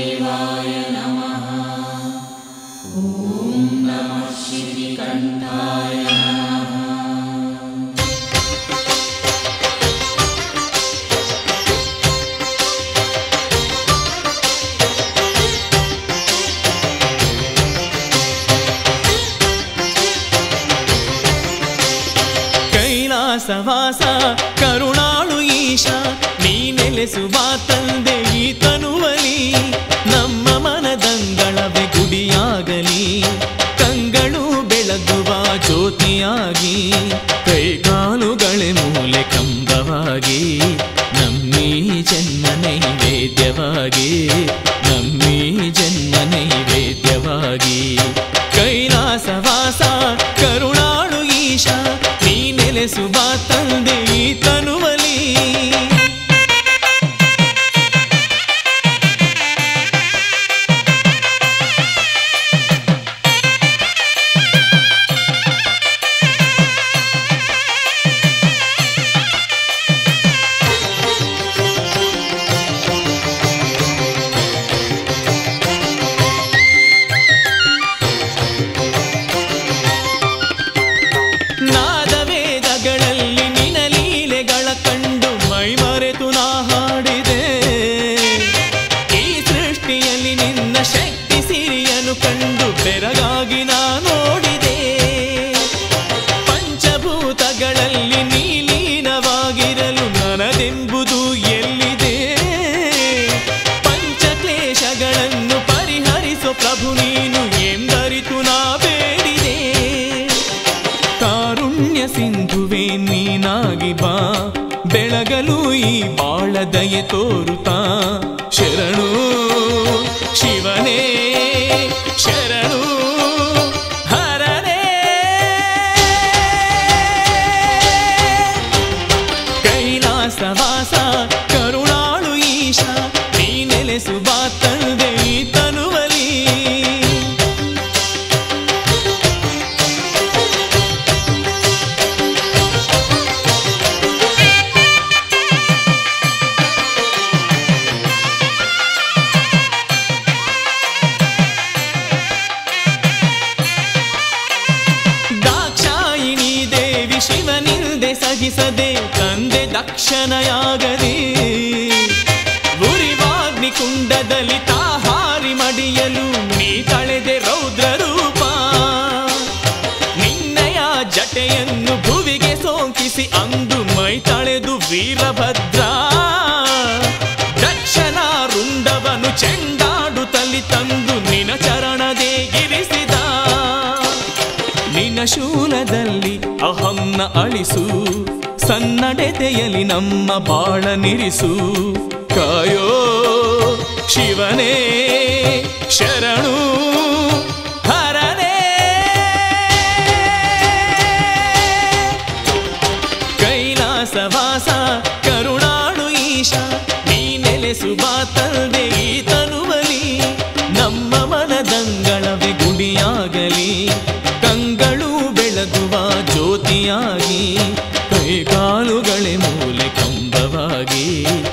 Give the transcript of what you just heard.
ಕೈಲಾಸವಾಸ ಕರುಣಾಳು ಈಶ ನೀ ನೆಲೆಸುವ ತಂದೆ ಈ ತನುವಲಿ ನಮ್ಮ ಮನದಂಗಳವೆ ಗುಡಿಯಾಗಲಿ ಕಂಗಳು ಬೆಳಗುವ ಜ್ಯೋತಿಯಾಗಿ ಕೈಕಾಲುಗಳೇ ಮೂಲೆ ಕಂಬವಾಗಿ ನಮ್ಮೀ ಜನ್ಮ ನೈವೇದ್ಯವಾಗಿ ನಮ್ಮೀ ಜನ್ಮ ನೈವೇದ್ಯವಾಗಿ ಕೈಲಾಸವಾಸ ಕರುಣಾಳು ಈಶ ನೀ ನೆಲೆಸುವ ತಂದೆ ಈ ತನುವಲಿ ನಾದವೇದಗಳಲ್ಲಿ ನಿನ ಲೀಲೆಗಳ ಕಂಡು ಮೈ ಮರೆತು ನಾ ಹಾಡಿದೆ ಈ ಸೃಷ್ಟಿಯಲ್ಲಿ ನಿನ್ನ ಶಕ್ತಿ ಸಿರಿಯನ್ನು ಕಂಡು ಬೆರಗಾಗಿ ನಾ ನೋಡಿದೆ ಪಂಚಭೂತಗಳಲ್ಲಿ ನೀಲೀನವಾಗಿರಲು ನನದೆಂಬುದು ಎಲ್ಲಿದೆ ಪಂಚಕ್ಲೇಶಗಳನ್ನು ಪರಿಹರಿಸೋ ಪ್ರಭು ನೀನು ಎಂದರಿತು ನಾ ಬೇಡಿದೆ ಕಾರುಣ್ಯ ಸಿಂಧುವೆ ನೀನಾಗಿ ಬಾ ಬೆಳಗಲು ಈ ಬಾಳ ದಯೆ ತೋರುತ್ತಾ ಶರಣು ಶಿವನೇ ಶರಣು ಹರನೇ ಕೈಲಾಸವಾಸ ಕರುಣಾಳು ಈಶ ನೀ ನೆಲೆಸುವ ತಂದೆ ಈ ತನುವಲಿ ದಾಕ್ಷಾಯಿಣಿ ದೇವಿ ಶಿವನಿಂದೆ ಸಹಿಸದೆ ತಂದೆ ದಕ್ಷನಯಾಗದೆ ಉರಿವಾಗ್ನಿ ಕುಂಡದಲ್ಲಿ ತಾಹಾರಿ ಮಡಿಯಲು ನೀ ತಳೆದೆ ರೌದ್ರ ರೂಪ ನಿನ್ನಯ ಜಟೆಯನ್ನು ಭುವಿಗೆ ಸೋಂಕಿಸಿ ಅಂದು ಮೈ ತಳೆದು ವೀರಭದ್ರ ದಕ್ಷನ ರುಂಡವನು ಚೆಂಡಾಡುತ್ತಲಿ ತಂದು ನಿನ ಚರಣದೆ ಇರಿಸಿದ ನಿನ್ನ ಶೂಲದಲ್ಲಿ ಅಹಂನ ಅಳಿಸು ಸನ್ನಡೆತೆಯಲಿ ನಮ್ಮ ಬಾಳ ನಿರಿಸು ಕಾಯೋ ಶಿವನೇ ಶರಣು ಹರನೇ ಕೈಲಾಸವಾಸ ಕರುಣಾಳು ಈಶ ನೀ ನೆಲೆಸುವ ತಂದೆ ಈ ತನುವಲಿ ನಮ್ಮ ಮನದಂಗಳವೆ ಗುಡಿಯಾಗಲಿ ಕಂಗಳು ಬೆಳಗುವ ಜ್ಯೋತಿಯಾಗಿ ಕೈಕಾಲುಗಳೇ ಮೂಲೆ ಕಂಬವಾಗಿ